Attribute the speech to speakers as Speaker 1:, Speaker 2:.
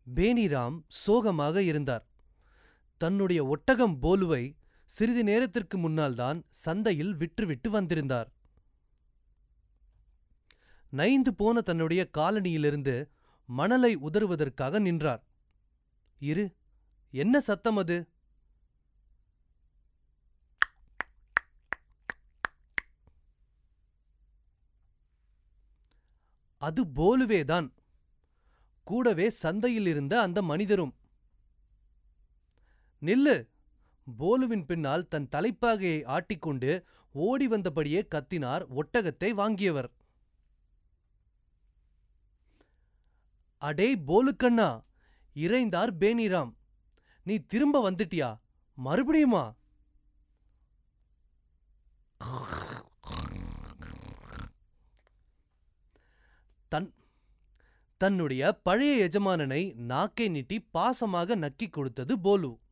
Speaker 1: பேனிராம் சோகமாக இருந்தார் தன்னுடைய ஒட்டகம் போலுவை சிறிது நேரத்திற்கு முன்னால்தான் சந்தையில் விற்றுவிட்டு வந்திருந்தார் நைந்து போன தன்னுடைய காலனியிலிருந்து மணலை உதறுவதற்காக நின்றார் இரு என்ன சத்தம் அது அது போலுவேதான் கூடவே சந்தையில் இருந்த அந்த மனிதரும் நில்லு போலுவின் பின்னால் தன் தலைப்பாகையை ஆட்டிக்கொண்டு ஓடி வந்தபடியே கத்தினார் ஒட்டகத்தை வாங்கியவர் அடே போலுக்கண்ணா இறைந்தார் பேனிராம் நீ திரும்ப வந்துட்டியா மறுபடியுமா தன் தன்னுடைய பழைய எஜமானனை நாக்கை நீட்டி பாசமாக நக்கிக் கொடுத்தது போலு